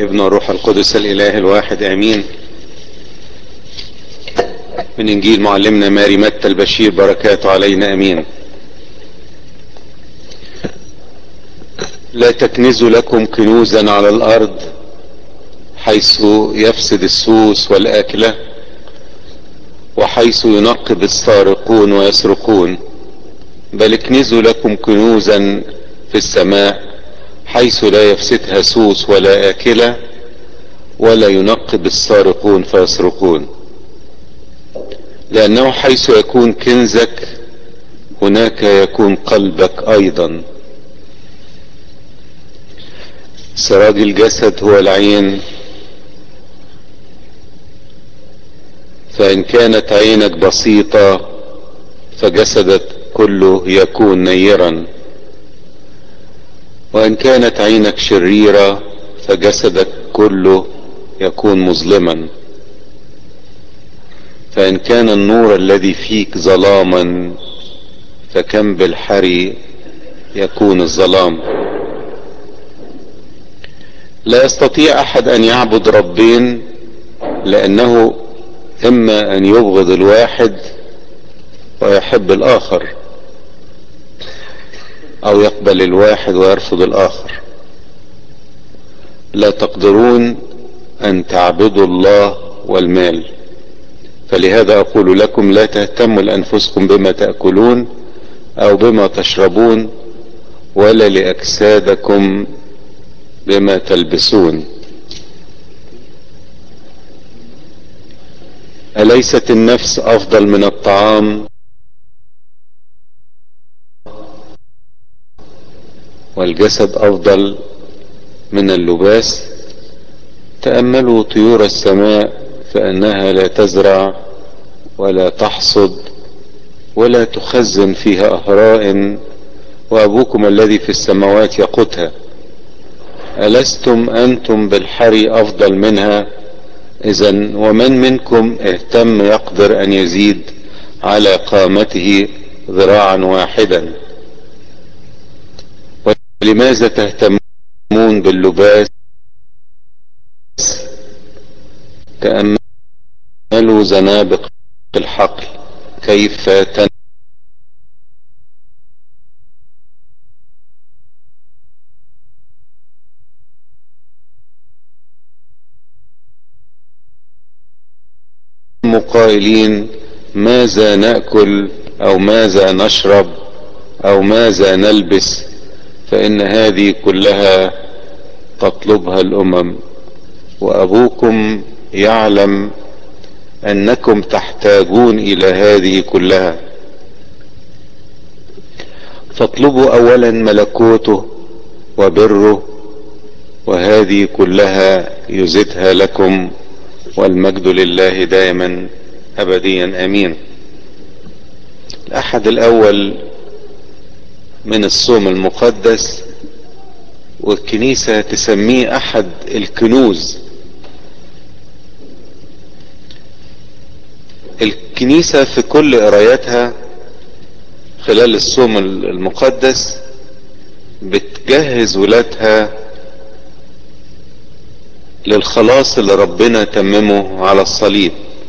والابن والروح القدس الاله الواحد امين من انجيل معلمنا ماري متى البشير بركاته علينا امين لا تكنزوا لكم كنوزا على الارض حيث يفسد السوس والاكله وحيث ينقب السارقون ويسرقون بل اكنزوا لكم كنوزا في السماء حيث لا يفسدها سوس ولا آكلة ولا ينقب السارقون فيسرقون لأنه حيث يكون كنزك هناك يكون قلبك أيضا سراج الجسد هو العين فإن كانت عينك بسيطة فجسدك كله يكون نيرا وإن كانت عينك شريرة فجسدك كله يكون مظلما فإن كان النور الذي فيك ظلاما فكم بالحري يكون الظلام لا يستطيع أحد أن يعبد ربين لأنه إما أن يبغض الواحد ويحب الآخر او يقبل الواحد ويرفض الاخر لا تقدرون ان تعبدوا الله والمال فلهذا اقول لكم لا تهتموا لانفسكم بما تاكلون او بما تشربون ولا لاجسادكم بما تلبسون اليست النفس افضل من الطعام والجسد افضل من اللباس تأملوا طيور السماء فانها لا تزرع ولا تحصد ولا تخزن فيها اهراء وابوكم الذي في السماوات يقوتها الستم انتم بالحري افضل منها اذا ومن منكم اهتم يقدر ان يزيد على قامته ذراعا واحدا لماذا تهتمون باللباس تأملوا زنابق الحقل كيف تن قائلين ماذا نأكل او ماذا نشرب او ماذا نلبس فإن هذه كلها تطلبها الأمم وأبوكم يعلم أنكم تحتاجون إلى هذه كلها فاطلبوا أولا ملكوته وبره وهذه كلها يزدها لكم والمجد لله دائما أبديا أمين الأحد الأول من الصوم المقدس والكنيسة تسميه احد الكنوز الكنيسة في كل قراياتها خلال الصوم المقدس بتجهز ولادها للخلاص اللي ربنا تممه على الصليب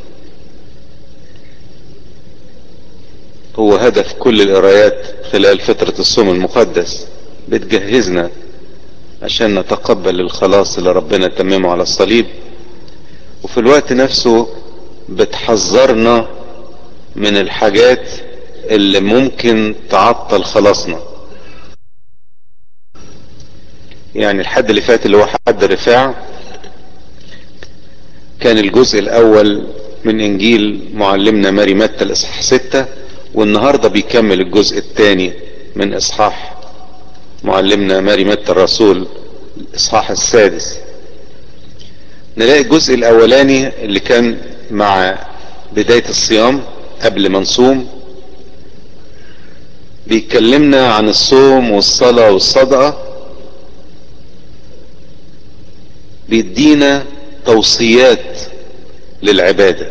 هو هدف كل القرايات خلال فترة الصوم المقدس بتجهزنا عشان نتقبل الخلاص اللي ربنا تممه على الصليب وفي الوقت نفسه بتحذرنا من الحاجات اللي ممكن تعطل خلاصنا يعني الحد اللي فات اللي هو حد الرفاع كان الجزء الاول من انجيل معلمنا ماري متى الاصحاح ستة والنهاردة بيكمل الجزء الثاني من اصحاح معلمنا ماري متى الرسول الاصحاح السادس نلاقي الجزء الاولاني اللي كان مع بداية الصيام قبل ما نصوم بيكلمنا عن الصوم والصلاة والصدقة بيدينا توصيات للعبادة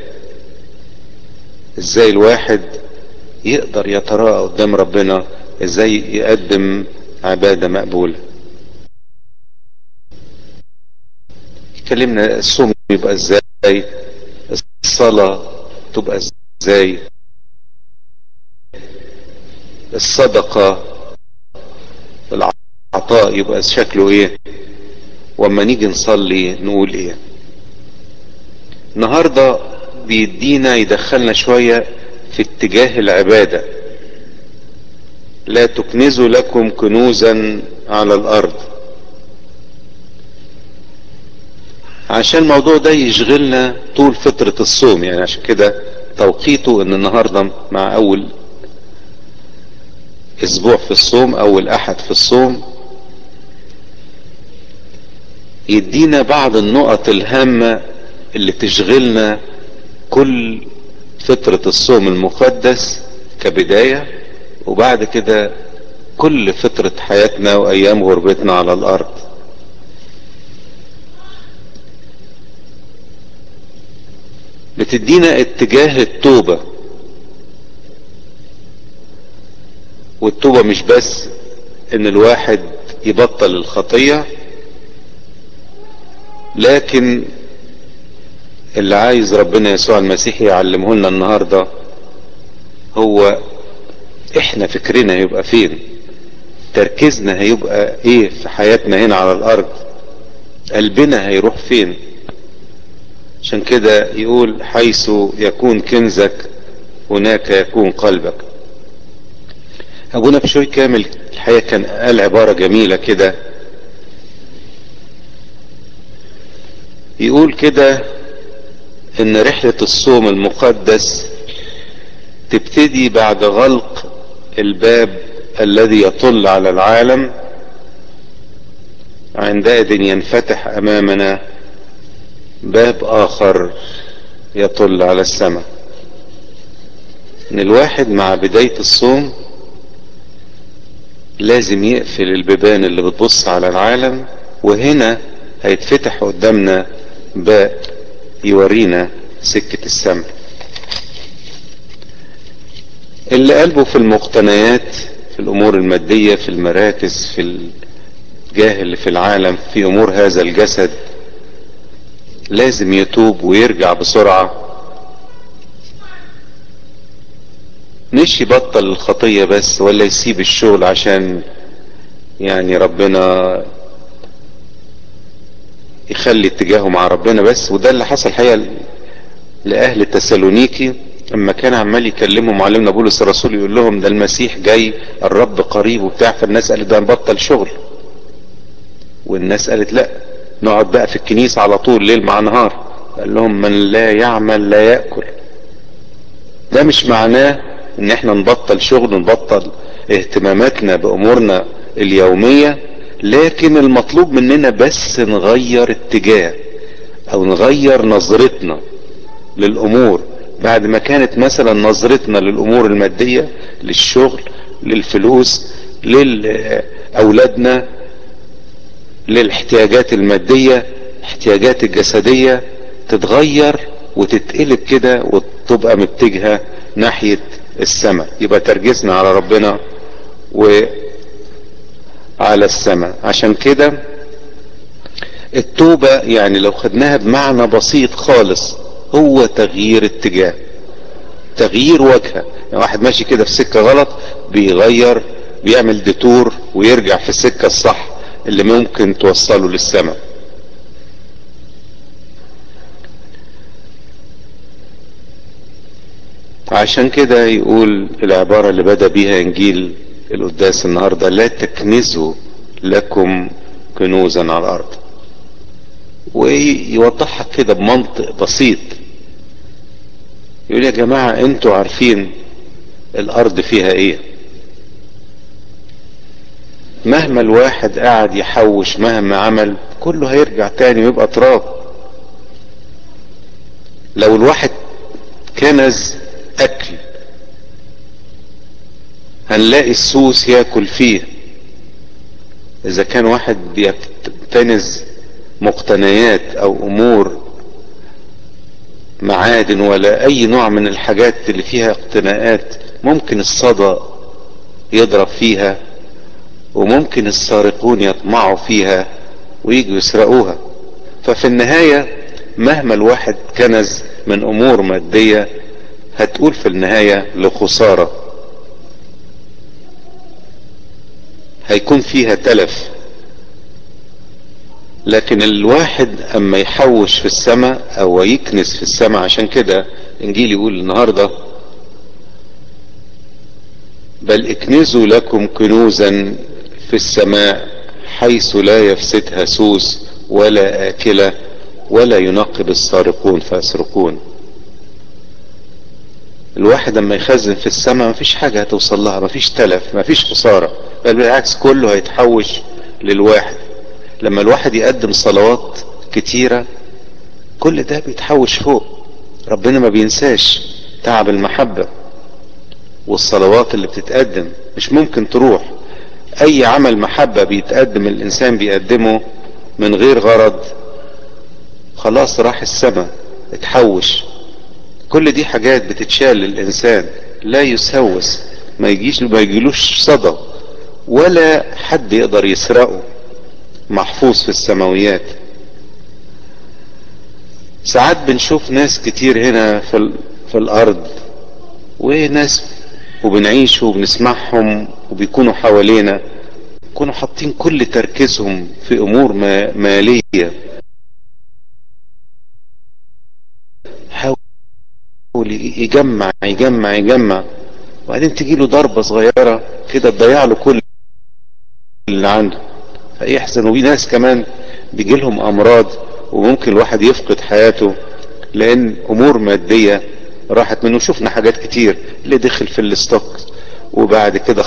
ازاي الواحد يقدر يتراءى قدام ربنا ازاي يقدم عبادة مقبولة اتكلمنا الصوم يبقى ازاي الصلاة تبقى ازاي الصدقة العطاء يبقى شكله ايه واما نيجي نصلي نقول ايه النهاردة بيدينا يدخلنا شوية في اتجاه العبادة لا تكنزوا لكم كنوزا على الارض عشان الموضوع ده يشغلنا طول فترة الصوم يعني عشان كده توقيته ان النهاردة مع اول اسبوع في الصوم اول احد في الصوم يدينا بعض النقط الهامة اللي تشغلنا كل فترة الصوم المقدس كبداية وبعد كده كل فترة حياتنا وايام غربتنا على الارض بتدينا اتجاه التوبة والتوبة مش بس ان الواحد يبطل الخطية لكن اللي عايز ربنا يسوع المسيح يعلمه لنا النهاردة هو احنا فكرنا هيبقى فين تركيزنا هيبقى ايه في حياتنا هنا على الارض قلبنا هيروح فين عشان كده يقول حيث يكون كنزك هناك يكون قلبك ابونا بشوي كامل الحقيقة كان قال عبارة جميلة كده يقول كده ان رحلة الصوم المقدس تبتدي بعد غلق الباب الذي يطل على العالم عندئذ ينفتح امامنا باب اخر يطل على السماء ان الواحد مع بداية الصوم لازم يقفل البيبان اللي بتبص على العالم وهنا هيتفتح قدامنا باب يورينا سكة السماء اللي قلبه في المقتنيات في الامور المادية في المراكز في الجاه اللي في العالم في امور هذا الجسد لازم يتوب ويرجع بسرعة مش يبطل الخطية بس ولا يسيب الشغل عشان يعني ربنا يخلي اتجاهه مع ربنا بس وده اللي حصل الحقيقة لأهل تسالونيكي لما كان عمال يكلمهم معلمنا بولس الرسول يقول لهم ده المسيح جاي الرب قريب وبتاع فالناس قالت ده نبطل شغل والناس قالت لا نقعد بقى في الكنيسة على طول ليل مع نهار قال لهم من لا يعمل لا يأكل ده مش معناه ان احنا نبطل شغل نبطل اهتماماتنا بامورنا اليومية لكن المطلوب مننا بس نغير اتجاه او نغير نظرتنا للامور بعد ما كانت مثلا نظرتنا للامور المادية للشغل للفلوس لأولادنا للاحتياجات المادية احتياجات الجسدية تتغير وتتقلب كده وتبقى متجهة ناحية السماء يبقى تركيزنا على ربنا وعلى السماء عشان كده التوبة يعني لو خدناها بمعنى بسيط خالص هو تغيير اتجاه تغيير وجهة يعني واحد ماشي كده في سكة غلط بيغير بيعمل ديتور ويرجع في السكة الصح اللي ممكن توصله للسماء عشان كده يقول العبارة اللي بدأ بيها انجيل القداس النهاردة لا تكنزوا لكم كنوزا على الارض ويوضحها كده بمنطق بسيط يقول يا جماعة انتوا عارفين الارض فيها ايه مهما الواحد قاعد يحوش مهما عمل كله هيرجع تاني ويبقى تراب لو الواحد كنز اكل هنلاقي السوس ياكل فيه اذا كان واحد بيكتنز مقتنيات او امور معادن ولا اي نوع من الحاجات اللي فيها اقتناءات ممكن الصدى يضرب فيها وممكن السارقون يطمعوا فيها ويجوا يسرقوها ففي النهاية مهما الواحد كنز من امور مادية هتقول في النهاية لخسارة هيكون فيها تلف لكن الواحد اما يحوش في السماء او يكنس في السماء عشان كده انجيل يقول النهاردة بل اكنزوا لكم كنوزا في السماء حيث لا يفسدها سوس ولا آكلة ولا ينقب السارقون فيسرقون الواحد لما يخزن في السماء مفيش حاجة هتوصل لها مفيش تلف مفيش خسارة بل بالعكس كله هيتحوش للواحد لما الواحد يقدم صلوات كتيرة كل ده بيتحوش فوق ربنا ما بينساش تعب المحبة والصلوات اللي بتتقدم مش ممكن تروح اي عمل محبة بيتقدم الانسان بيقدمه من غير غرض خلاص راح السماء اتحوش كل دي حاجات بتتشال للانسان لا يسوس ما يجيش ما يجيلوش صدى ولا حد يقدر يسرقه محفوظ في السماويات ساعات بنشوف ناس كتير هنا في, ال... في الارض وناس وبنعيش وبنسمعهم وبيكونوا حوالينا يكونوا حاطين كل تركيزهم في امور ما... مالية حاول يجمع يجمع يجمع وبعدين تجي له ضربة صغيرة كده تضيع له كل اللي عنده فيحزن وفي ناس كمان بيجي لهم امراض وممكن الواحد يفقد حياته لان امور مادية راحت منه شفنا حاجات كتير اللي دخل في الاستوك وبعد كده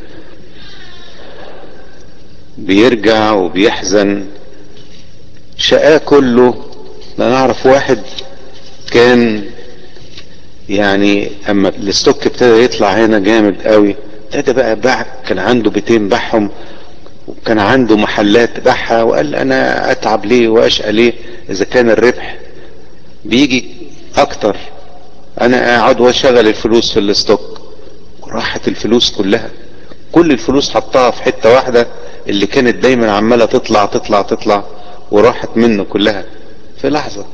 بيرجع وبيحزن شقاه كله انا اعرف واحد كان يعني اما الاستوك ابتدى يطلع هنا جامد قوي ابتدى بقى باع كان عنده بيتين باعهم وكان عنده محلات باعها وقال انا اتعب ليه واشقى ليه اذا كان الربح بيجي اكتر انا اقعد واشغل الفلوس في الاستوك وراحت الفلوس كلها كل الفلوس حطها في حتة واحدة اللي كانت دايما عمالة تطلع تطلع تطلع وراحت منه كلها في لحظة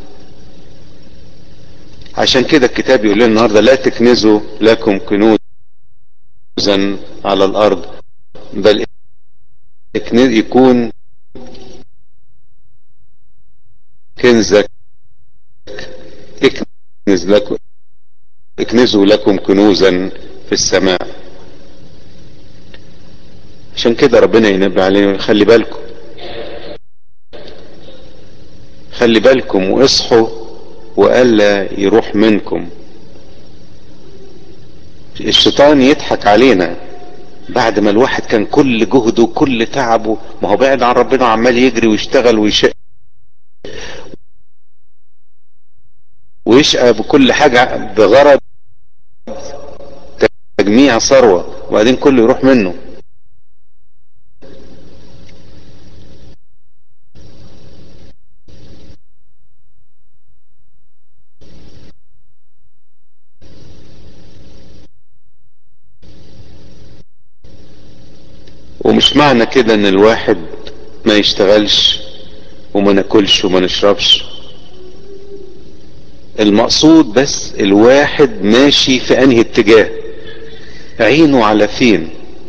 عشان كده الكتاب يقول لنا النهاردة لا تكنزوا لكم كنوزا على الارض بل يكون كنزك اكنز لكم اكنزوا لكم كنوزا في السماء عشان كده ربنا ينبه علينا خلي بالكم خلي بالكم واصحوا والا يروح منكم الشيطان يضحك علينا بعد ما الواحد كان كل جهده وكل تعبه ما هو بعد عن ربنا عمال يجري ويشتغل ويشق ويشقى بكل حاجة بغرض تجميع ثروة وبعدين كله يروح منه ومش معنى كده ان الواحد ما يشتغلش وما ناكلش وما نشربش المقصود بس الواحد ماشي في انهي اتجاه عينه على فين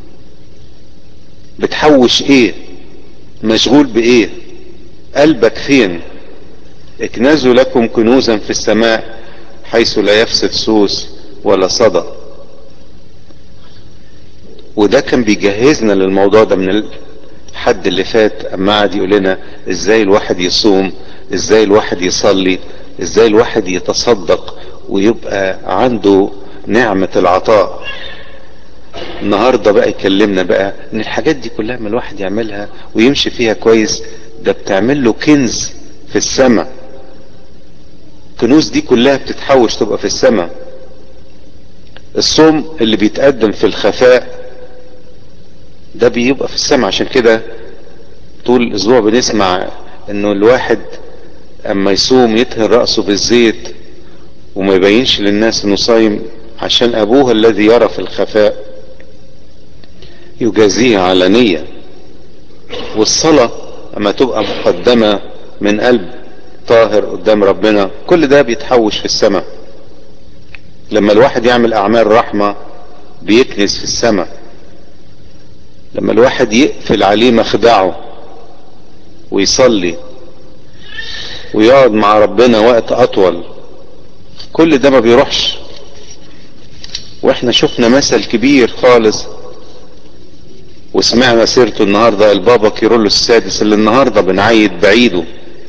بتحوش ايه مشغول بايه قلبك فين اكنزوا لكم كنوزا في السماء حيث لا يفسد سوس ولا صدى وده كان بيجهزنا للموضوع ده من الحد اللي فات اما قعد يقول لنا ازاي الواحد يصوم ازاي الواحد يصلي ازاي الواحد يتصدق ويبقى عنده نعمة العطاء النهاردة بقى يكلمنا بقى ان الحاجات دي كلها ما الواحد يعملها ويمشي فيها كويس ده بتعمل له كنز في السماء الكنوز دي كلها بتتحوش تبقى في السماء الصوم اللي بيتقدم في الخفاء ده بيبقى في السماء عشان كده طول الاسبوع بنسمع انه الواحد اما يصوم يطهر رأسه بالزيت وما يبينش للناس انه صايم عشان ابوه الذي يرى في الخفاء يجازيه علانية والصلاة اما تبقى مقدمة من قلب طاهر قدام ربنا كل ده بيتحوش في السماء لما الواحد يعمل اعمال رحمة بيكنس في السماء لما الواحد يقفل عليه مخدعه ويصلي ويقعد مع ربنا وقت اطول كل ده ما بيروحش واحنا شفنا مثل كبير خالص وسمعنا سيرته النهاردة البابا كيرولو السادس اللي النهاردة بنعيد بعيده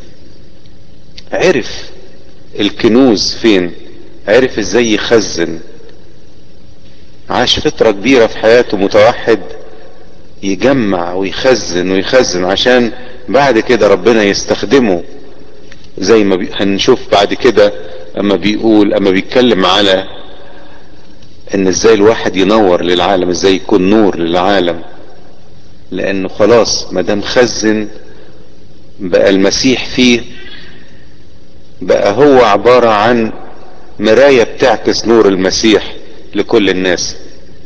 عرف الكنوز فين عرف ازاي يخزن عاش فترة كبيرة في حياته متوحد يجمع ويخزن ويخزن عشان بعد كده ربنا يستخدمه زي ما بي... هنشوف بعد كده اما بيقول اما بيتكلم على ان ازاي الواحد ينور للعالم ازاي يكون نور للعالم لانه خلاص ما دام خزن بقى المسيح فيه بقى هو عبارة عن مراية بتعكس نور المسيح لكل الناس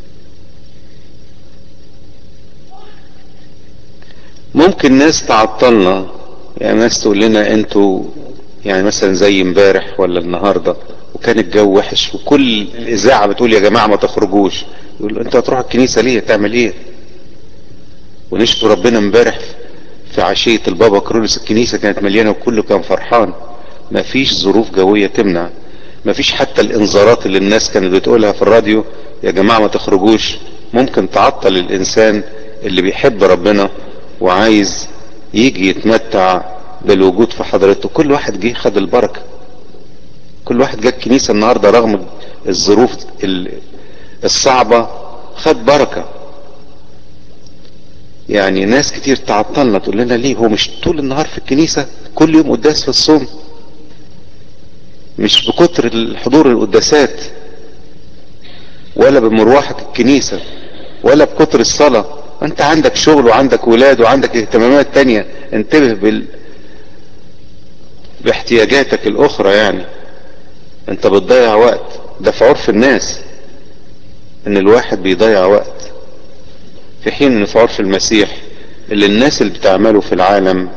ممكن ناس تعطلنا يعني ناس تقول لنا انتوا يعني مثلا زي امبارح ولا النهارده وكان الجو وحش وكل الاذاعه بتقول يا جماعه ما تخرجوش يقول انت هتروح الكنيسه ليه تعمل ايه ونشكر ربنا امبارح في عشيه البابا كرولس الكنيسه كانت مليانه وكله كان فرحان ما فيش ظروف جويه تمنع ما فيش حتى الانذارات اللي الناس كانت بتقولها في الراديو يا جماعه ما تخرجوش ممكن تعطل الانسان اللي بيحب ربنا وعايز يجي يتمتع بالوجود في حضرته كل واحد جه خد البركه كل واحد جه الكنيسه النهارده رغم الظروف الصعبه خد بركه يعني ناس كتير تعطلنا تقول لنا ليه هو مش طول النهار في الكنيسه كل يوم قداس في الصوم مش بكتر الحضور القداسات ولا بمروحة الكنيسة ولا بكتر الصلاة انت عندك شغل وعندك ولاد وعندك اهتمامات تانية انتبه بال... باحتياجاتك الاخرى يعني انت بتضيع وقت ده في عرف الناس ان الواحد بيضيع وقت في حين ان في عرف المسيح اللي الناس اللي بتعمله في العالم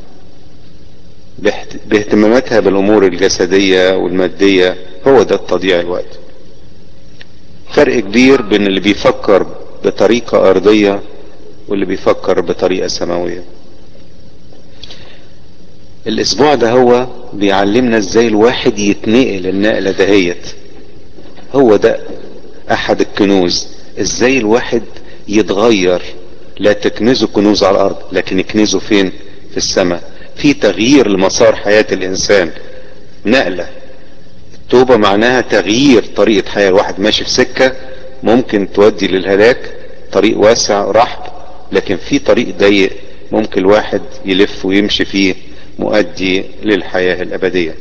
باهتماماتها بالامور الجسدية والمادية هو ده تضييع الوقت فرق كبير بين اللي بيفكر بطريقة ارضية واللي بيفكر بطريقة سماوية الاسبوع ده هو بيعلمنا ازاي الواحد يتنقل النقلة دهيت هو ده احد الكنوز ازاي الواحد يتغير لا تكنزوا كنوز على الارض لكن يكنزوا فين في السماء في تغيير لمسار حياة الانسان نقلة التوبة معناها تغيير طريقة حياة الواحد ماشي في سكة ممكن تودي للهلاك طريق واسع رحب لكن في طريق ضيق ممكن الواحد يلف ويمشي فيه مؤدي للحياة الابدية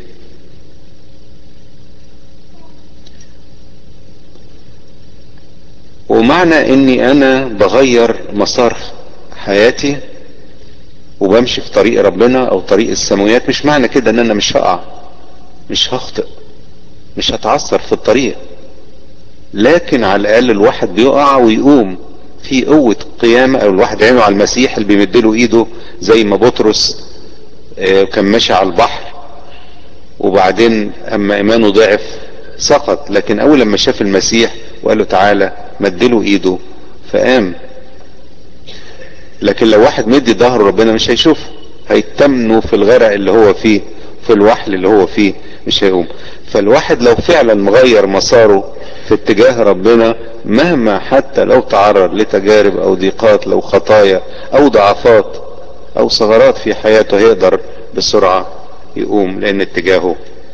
ومعنى اني انا بغير مسار حياتي وبمشي في طريق ربنا او طريق السماويات مش معنى كده ان انا مش هقع مش هخطئ مش هتعثر في الطريق لكن على الاقل الواحد بيقع ويقوم في قوة قيامة او الواحد عينه على المسيح اللي بيمدله ايده زي ما بطرس كان ماشي على البحر وبعدين اما ايمانه ضعف سقط لكن اول لما شاف المسيح وقال له تعالى مدله ايده فقام لكن لو واحد مدي ظهره ربنا مش هيشوفه هيتمنه في الغرق اللي هو فيه في الوحل اللي هو فيه مش هيقوم فالواحد لو فعلا مغير مساره في اتجاه ربنا مهما حتى لو تعرض لتجارب او ضيقات لو خطايا او ضعفات او ثغرات في حياته هيقدر بسرعة يقوم لان اتجاهه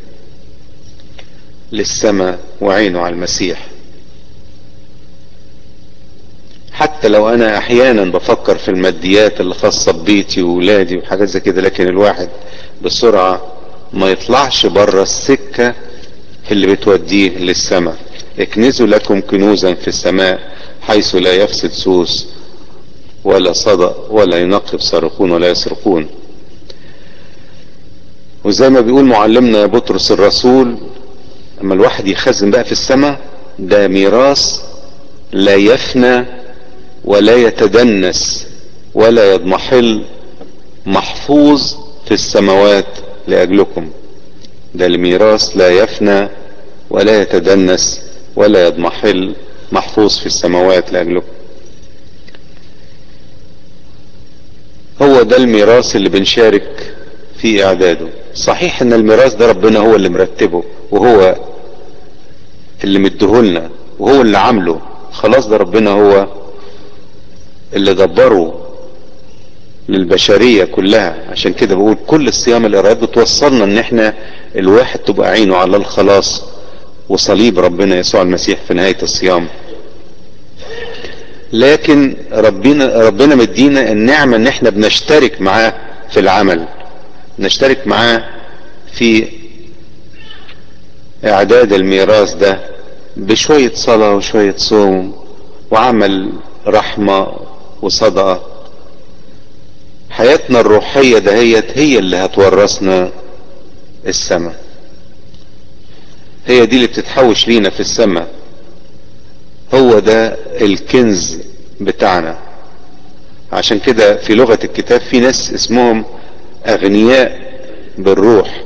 للسماء وعينه على المسيح حتى لو انا احيانا بفكر في الماديات اللي خاصة ببيتي وولادي وحاجات زي كده لكن الواحد بسرعة ما يطلعش بره السكة اللي بتوديه للسماء اكنزوا لكم كنوزا في السماء حيث لا يفسد سوس ولا صدأ ولا ينقب سارقون ولا يسرقون وزي ما بيقول معلمنا بطرس الرسول اما الواحد يخزن بقى في السماء ده ميراث لا يفنى ولا يتدنس ولا يضمحل محفوظ في السماوات لأجلكم ده الميراث لا يفنى ولا يتدنس ولا يضمحل محفوظ في السماوات لأجلكم هو ده الميراث اللي بنشارك في اعداده صحيح ان الميراث ده ربنا هو اللي مرتبه وهو اللي مديهولنا وهو اللي عامله خلاص ده ربنا هو اللي دبره للبشرية كلها عشان كده بقول كل الصيام القراءات بتوصلنا ان احنا الواحد تبقى عينه على الخلاص وصليب ربنا يسوع المسيح في نهاية الصيام لكن ربنا ربنا مدينا النعمة ان احنا بنشترك معاه في العمل نشترك معاه في اعداد الميراث ده بشوية صلاة وشوية صوم وعمل رحمة وصدقة حياتنا الروحية دهيت هي اللي هتورثنا السماء هي دي اللي بتتحوش لينا في السماء هو ده الكنز بتاعنا عشان كده في لغة الكتاب في ناس اسمهم اغنياء بالروح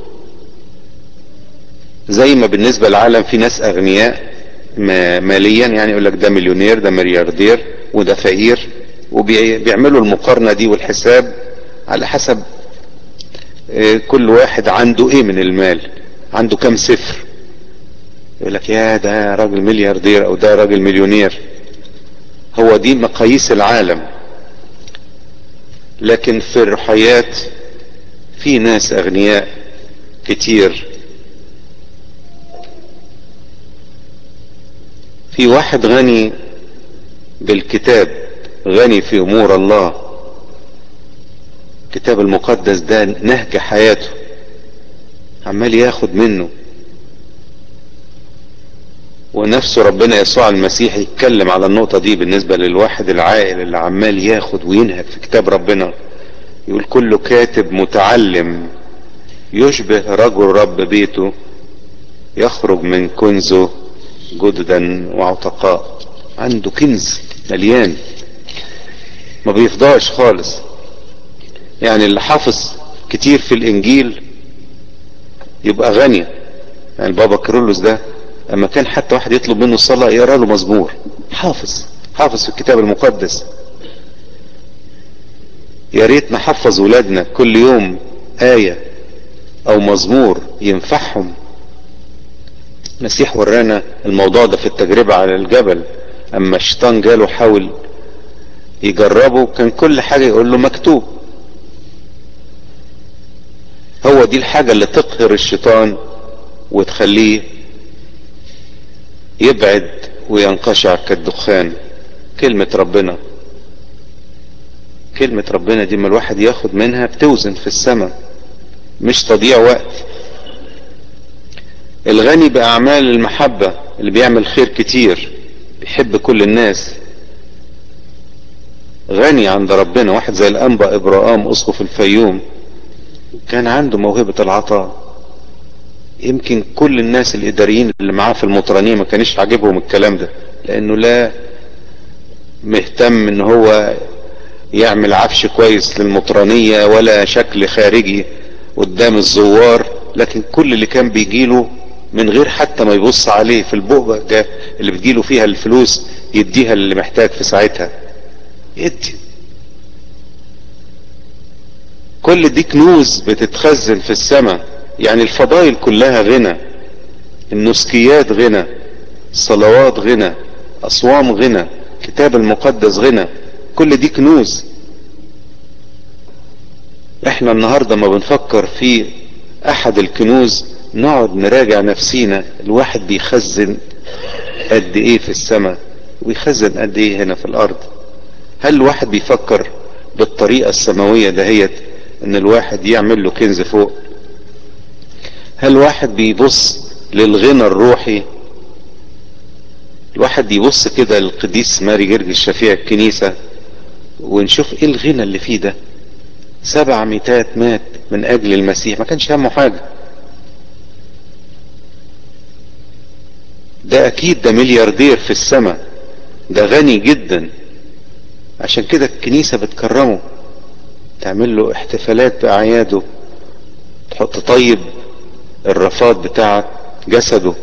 زي ما بالنسبة للعالم في ناس اغنياء ماليا يعني يقول لك ده مليونير ده ملياردير وده فقير وبيعملوا المقارنة دي والحساب على حسب كل واحد عنده ايه من المال عنده كم صفر يقول لك يا ده راجل ملياردير او ده راجل مليونير هو دي مقاييس العالم لكن في الروحيات في ناس اغنياء كتير في واحد غني بالكتاب غني في امور الله الكتاب المقدس ده نهج حياته عمال ياخد منه ونفسه ربنا يسوع المسيح يتكلم على النقطة دي بالنسبة للواحد العاقل اللي عمال ياخد وينهك في كتاب ربنا يقول كل كاتب متعلم يشبه رجل رب بيته يخرج من كنزه جددا وعتقاء عنده كنز مليان ما بيفضاش خالص يعني اللي حافظ كتير في الانجيل يبقى غني يعني البابا كيرلس ده اما كان حتى واحد يطلب منه الصلاة يقرا له مزمور حافظ حافظ في الكتاب المقدس يا ريت نحفظ ولادنا كل يوم آية او مزمور ينفعهم المسيح ورانا الموضوع ده في التجربة على الجبل اما الشيطان جاله حاول يجربه كان كل حاجة يقول له مكتوب هو دي الحاجة اللي تقهر الشيطان وتخليه يبعد وينقشع كالدخان كلمة ربنا كلمة ربنا دي ما الواحد ياخد منها بتوزن في السماء مش تضيع وقت الغني بأعمال المحبة اللي بيعمل خير كتير بيحب كل الناس غني عند ربنا واحد زي الأنبا إبراهام أسقف الفيوم كان عنده موهبة العطاء يمكن كل الناس الإداريين اللي معاه في المطرانية ما كانش عاجبهم الكلام ده لأنه لا مهتم ان هو يعمل عفش كويس للمطرانية ولا شكل خارجي قدام الزوار لكن كل اللي كان بيجيله من غير حتى ما يبص عليه في البؤبة اللي بتجيله فيها الفلوس يديها اللي محتاج في ساعتها يدي كل دي كنوز بتتخزن في السماء يعني الفضائل كلها غنى النسكيات غنى الصلوات غنى اصوام غنى كتاب المقدس غنى كل دي كنوز احنا النهاردة ما بنفكر في احد الكنوز نقعد نراجع نفسينا الواحد بيخزن قد ايه في السماء ويخزن قد ايه هنا في الارض هل الواحد بيفكر بالطريقة السماوية دهيت ان الواحد يعمل له كنز فوق هل واحد بيبص للغنى الروحي الواحد يبص كده للقديس ماري جرج الشفيع الكنيسة ونشوف ايه الغنى اللي فيه ده سبع ميتات مات من اجل المسيح ما كانش همه حاجة ده اكيد ده ملياردير في السماء ده غني جدا عشان كده الكنيسة بتكرمه تعمل له احتفالات باعياده تحط طيب الرفاض بتاع جسده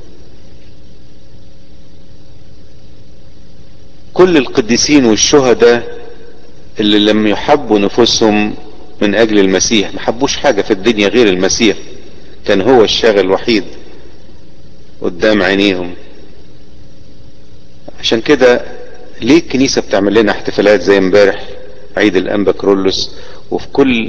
كل القديسين والشهداء اللي لم يحبوا نفوسهم من اجل المسيح ما حبوش حاجة في الدنيا غير المسيح كان هو الشاغل الوحيد قدام عينيهم عشان كده ليه الكنيسة بتعمل لنا احتفالات زي امبارح عيد الانبا كرولوس وفي كل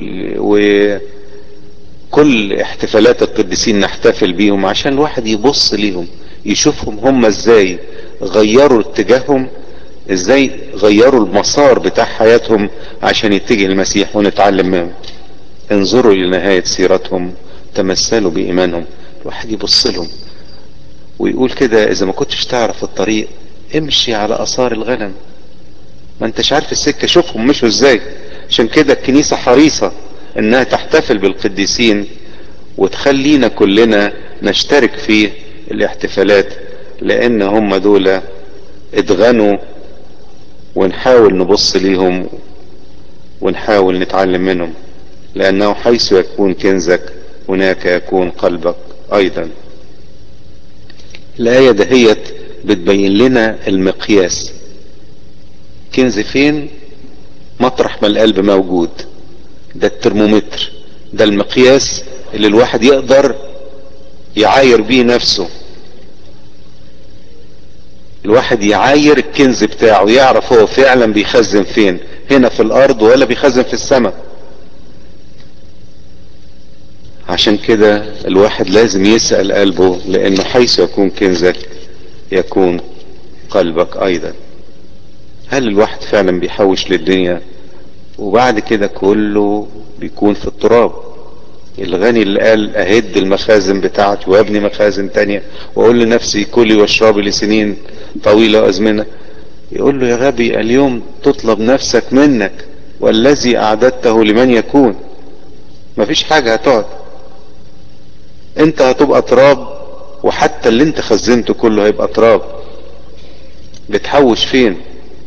وكل احتفالات القديسين نحتفل بيهم عشان الواحد يبص ليهم يشوفهم هم ازاي غيروا اتجاههم ازاي غيروا المسار بتاع حياتهم عشان يتجه المسيح ونتعلم منهم انظروا الى نهاية سيرتهم تمثلوا بايمانهم الواحد يبص لهم ويقول كده اذا ما كنتش تعرف الطريق امشي على اثار الغنم ما انتش عارف السكة شوفهم مشوا ازاي عشان كده الكنيسة حريصة انها تحتفل بالقديسين وتخلينا كلنا نشترك في الاحتفالات لان هم دول اتغنوا ونحاول نبص ليهم ونحاول نتعلم منهم لانه حيث يكون كنزك هناك يكون قلبك ايضا الايه دهيت بتبين لنا المقياس كنز فين مطرح ما القلب موجود ده الترمومتر ده المقياس اللي الواحد يقدر يعاير بيه نفسه الواحد يعاير الكنز بتاعه يعرف هو فعلا بيخزن فين هنا في الارض ولا بيخزن في السماء عشان كده الواحد لازم يسأل قلبه لانه حيث يكون كنزك يكون قلبك ايضا هل الواحد فعلا بيحوش للدنيا وبعد كده كله بيكون في التراب الغني اللي قال اهد المخازن بتاعتي وابني مخازن تانية واقول لنفسي كلي واشربي لسنين طويلة وازمنة يقول له يا غبي اليوم تطلب نفسك منك والذي اعددته لمن يكون مفيش حاجة هتقعد انت هتبقى تراب وحتى اللي انت خزنته كله هيبقى تراب بتحوش فين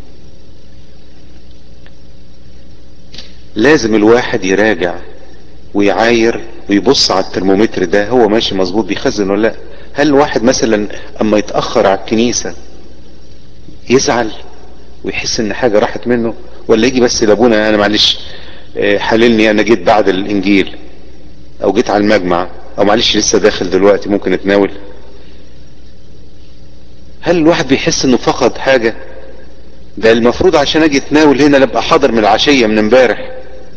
لازم الواحد يراجع ويعاير ويبص على الترمومتر ده هو ماشي مظبوط بيخزن ولا لا هل الواحد مثلا اما يتأخر على الكنيسة يزعل ويحس ان حاجة راحت منه ولا يجي بس لابونا انا معلش حللني انا جيت بعد الانجيل او جيت على المجمع او معلش لسه داخل دلوقتي ممكن اتناول هل الواحد بيحس انه فقد حاجة ده المفروض عشان اجي اتناول هنا ابقى حاضر من العشية من امبارح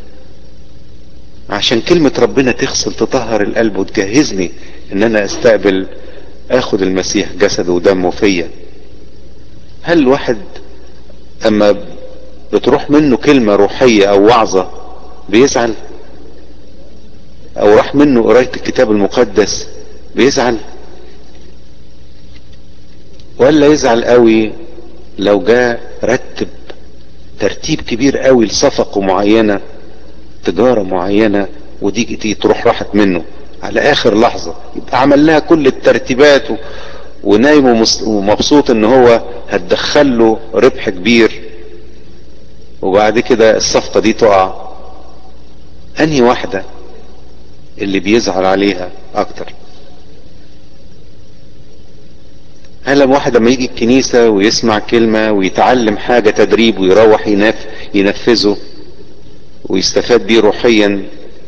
عشان كلمة ربنا تغسل تطهر القلب وتجهزني ان انا استقبل اخد المسيح جسده ودمه فيا هل الواحد اما بتروح منه كلمة روحية او وعظة بيزعل او راح منه قراية الكتاب المقدس بيزعل ولا يزعل قوي لو جاء رتب ترتيب كبير قوي لصفقة معينة تجارة معينة ودي تيجي تروح راحت منه على اخر لحظة يبقى عمل لها كل الترتيبات و... ونايم ومبسوط ان هو هتدخل له ربح كبير وبعد كده الصفقة دي تقع انهي واحدة اللي بيزعل عليها اكتر هل واحد لما يجي الكنيسة ويسمع كلمة ويتعلم حاجة تدريب ويروح ينف ينفذه ويستفاد بيه روحيا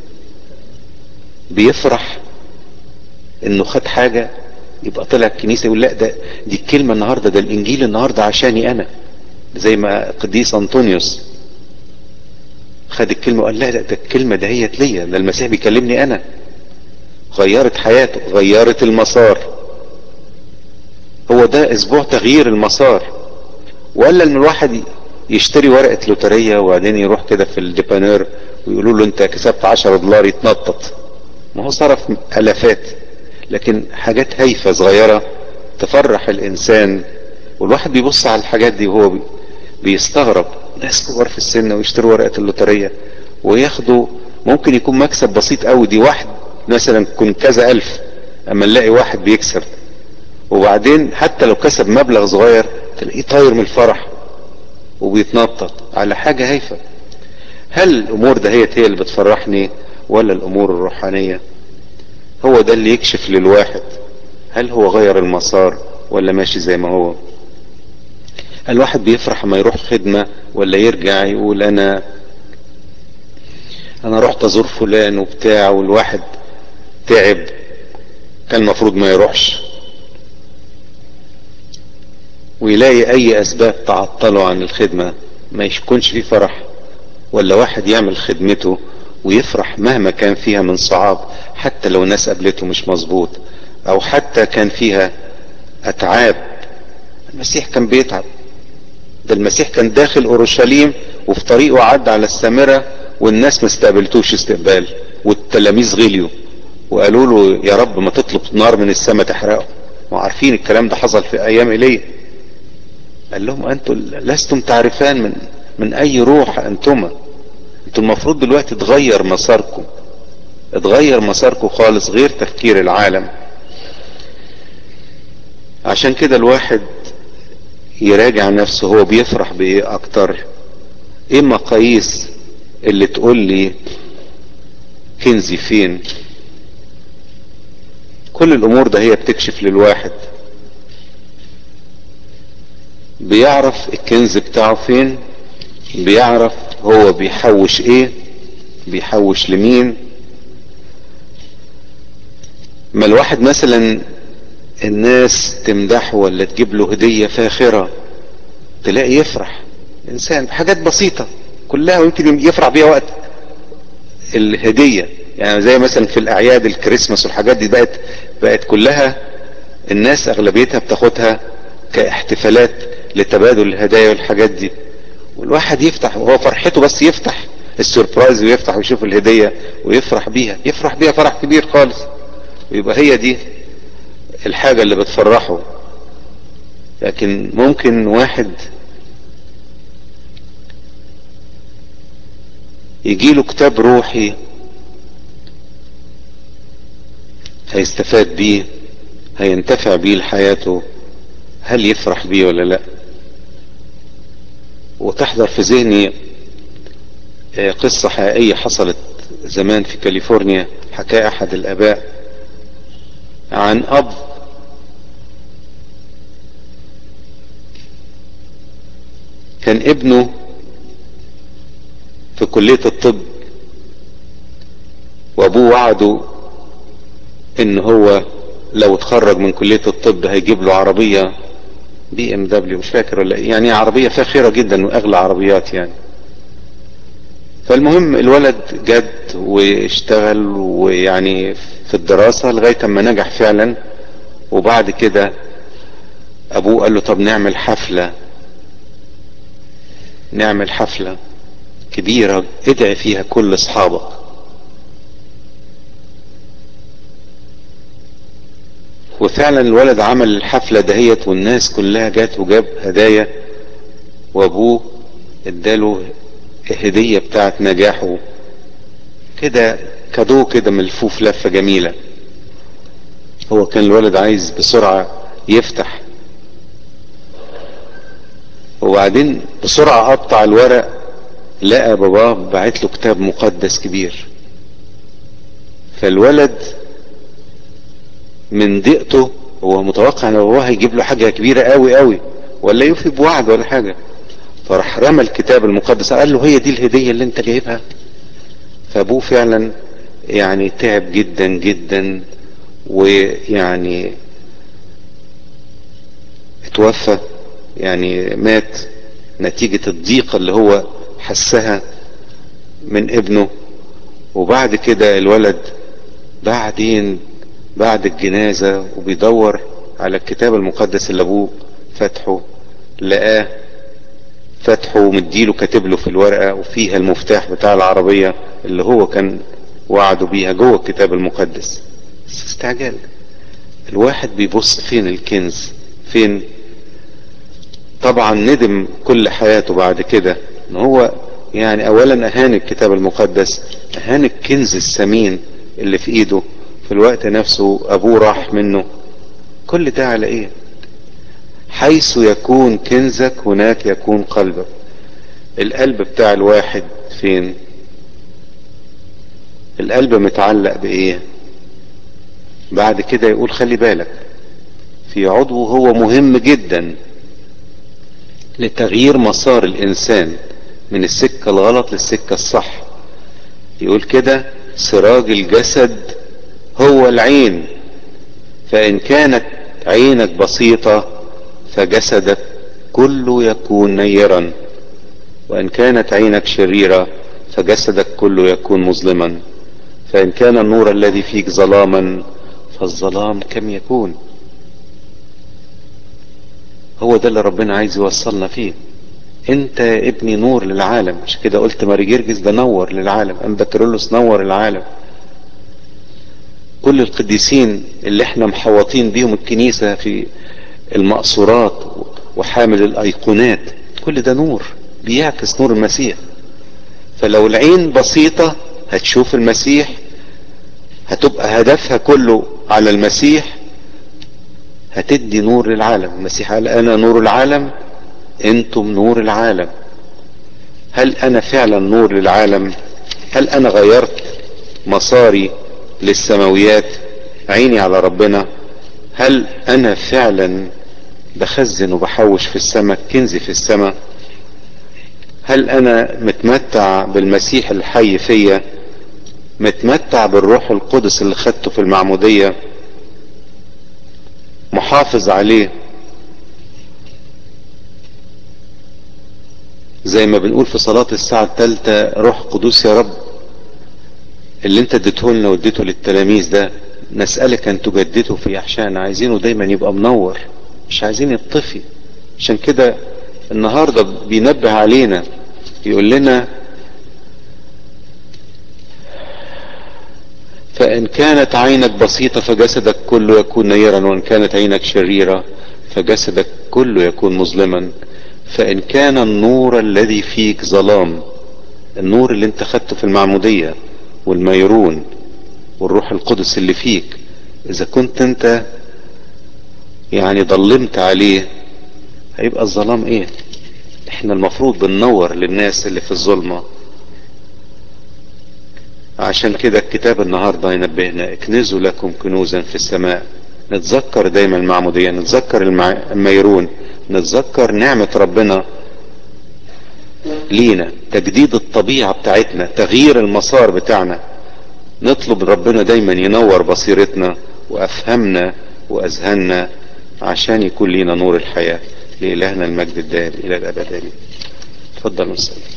بيفرح انه خد حاجة يبقى طلع الكنيسة يقول لا ده دي الكلمة النهاردة ده الانجيل النهاردة عشاني انا زي ما قديس انطونيوس خد الكلمة وقال لا لا ده الكلمة دهيت ليا ده المسيح بيكلمني انا غيرت حياته غيرت المسار هو ده اسبوع تغيير المسار ولا ان الواحد يشتري ورقة لوترية وبعدين يروح كده في الديبانير ويقولوا له انت كسبت 10 دولار يتنطط ما هو صرف الافات لكن حاجات هايفة صغيرة تفرح الانسان والواحد بيبص على الحاجات دي وهو بيستغرب ناس كبار في السن ويشتروا ورقة اللوترية وياخدوا ممكن يكون مكسب بسيط قوي دي واحد مثلا كن كذا الف اما نلاقي واحد بيكسب وبعدين حتى لو كسب مبلغ صغير تلاقيه طاير من الفرح وبيتنطط على حاجة هايفة هل الامور دهيت هي اللي بتفرحني ولا الامور الروحانية هو ده اللي يكشف للواحد هل هو غير المسار ولا ماشي زي ما هو الواحد بيفرح ما يروح خدمة ولا يرجع يقول انا انا رحت ازور فلان وبتاع والواحد تعب كان المفروض ما يروحش ويلاقي اي اسباب تعطله عن الخدمة ما يكونش فيه فرح ولا واحد يعمل خدمته ويفرح مهما كان فيها من صعاب حتى لو الناس قابلته مش مظبوط او حتى كان فيها اتعاب المسيح كان بيتعب ده المسيح كان داخل اورشليم وفي طريقه عدى على السامرة والناس ما استقبلتوش استقبال والتلاميذ غليوا وقالوا له يا رب ما تطلب نار من السماء تحرقه وعارفين الكلام ده حصل في ايام ايليا قال لهم انتم لستم تعرفان من من اي روح انتما انتم المفروض دلوقتي تغير مساركم اتغير مساركم خالص غير تفكير العالم عشان كده الواحد يراجع نفسه هو بيفرح بايه اكتر ايه مقاييس اللي تقول لي كنزي فين كل الامور ده هي بتكشف للواحد بيعرف الكنز بتاعه فين بيعرف هو بيحوش ايه بيحوش لمين ما الواحد مثلا الناس تمدحه ولا تجيب له هدية فاخرة تلاقي يفرح انسان بحاجات بسيطة كلها ويمكن يفرح بيها وقت الهدية يعني زي مثلا في الاعياد الكريسماس والحاجات دي بقت بقت كلها الناس اغلبيتها بتاخدها كاحتفالات لتبادل الهدايا والحاجات دي والواحد يفتح وهو فرحته بس يفتح السربرايز ويفتح ويشوف الهدية ويفرح بيها يفرح بيها فرح كبير خالص ويبقى هي دي الحاجة اللي بتفرحه لكن ممكن واحد يجيله كتاب روحي هيستفاد بيه هينتفع بيه لحياته هل يفرح بيه ولا لا وتحضر في ذهني قصة حقيقية حصلت زمان في كاليفورنيا حكى احد الاباء عن اب كان ابنه في كلية الطب وابوه وعده ان هو لو اتخرج من كلية الطب هيجيب له عربية بي ام دبليو مش فاكر ولا يعني عربية فاخرة جدا واغلى عربيات يعني فالمهم الولد جد واشتغل ويعني في الدراسة لغاية اما نجح فعلا وبعد كده ابوه قال له طب نعمل حفلة نعمل حفلة كبيرة ادعي فيها كل اصحابك وفعلا الولد عمل الحفلة دهيت والناس كلها جات وجاب هدايا وابوه اداله الهدية بتاعت نجاحه كده كادو كده ملفوف لفة جميلة هو كان الولد عايز بسرعة يفتح وبعدين بسرعة قطع الورق لقى باباه بعت له كتاب مقدس كبير فالولد من ضيقته هو متوقع ان باباه هيجيب له حاجة كبيرة قوي قوي ولا يوفي بوعد ولا حاجة فراح رمى الكتاب المقدس قال له هي دي الهدية اللي انت جايبها فابوه فعلا يعني تعب جدا جدا ويعني اتوفى يعني مات نتيجة الضيقة اللي هو حسها من ابنه وبعد كده الولد بعدين بعد الجنازة وبيدور على الكتاب المقدس اللي ابوه فتحه لقاه فتحه ومديله كاتب له في الورقة وفيها المفتاح بتاع العربية اللي هو كان وعده بيها جوه الكتاب المقدس بس استعجال الواحد بيبص فين الكنز فين طبعا ندم كل حياته بعد كده ان هو يعني اولا اهان الكتاب المقدس اهان الكنز الثمين اللي في ايده في الوقت نفسه ابوه راح منه كل ده على ايه حيث يكون كنزك هناك يكون قلبك القلب بتاع الواحد فين القلب متعلق بايه بعد كده يقول خلي بالك في عضو هو مهم جدا لتغيير مسار الانسان من السكة الغلط للسكة الصح يقول كده سراج الجسد هو العين فان كانت عينك بسيطة فجسدك كله يكون نيرا وان كانت عينك شريرة فجسدك كله يكون مظلما فان كان النور الذي فيك ظلاما فالظلام كم يكون هو ده اللي ربنا عايز يوصلنا فيه انت يا ابني نور للعالم مش كده قلت ماري جرجس ده نور للعالم ام بكرولوس نور العالم كل القديسين اللي احنا محوطين بيهم الكنيسة في المقصورات وحامل الايقونات كل ده نور بيعكس نور المسيح فلو العين بسيطة هتشوف المسيح هتبقى هدفها كله على المسيح هتدي نور للعالم المسيح قال انا نور العالم انتم نور العالم هل انا فعلا نور للعالم هل انا غيرت مساري للسماويات عيني على ربنا هل انا فعلا بخزن وبحوش في السماء كنزي في السماء هل انا متمتع بالمسيح الحي فيا متمتع بالروح القدس اللي خدته في المعمودية محافظ عليه زي ما بنقول في صلاة الساعة الثالثة روح قدوس يا رب اللي انت اديته لنا واديته للتلاميذ ده نسألك ان تجدده في احشائنا عايزينه دايما يبقى منور مش عايزين يطفي عشان كده النهاردة بينبه علينا يقول لنا فإن كانت عينك بسيطة فجسدك كله يكون نيرا وإن كانت عينك شريرة فجسدك كله يكون مظلما فإن كان النور الذي فيك ظلام النور اللي انت خدته في المعمودية والميرون والروح القدس اللي فيك إذا كنت انت يعني ضلمت عليه هيبقى الظلام ايه احنا المفروض بننور للناس اللي في الظلمة عشان كده الكتاب النهاردة ينبهنا اكنزوا لكم كنوزا في السماء نتذكر دايما المعمودية نتذكر الميرون نتذكر نعمة ربنا لينا تجديد الطبيعة بتاعتنا تغيير المسار بتاعنا نطلب ربنا دايما ينور بصيرتنا وافهمنا واذهاننا عشان يكون لينا نور الحياة لإلهنا المجد الدائم إلى الأبد آمين. تفضل مستر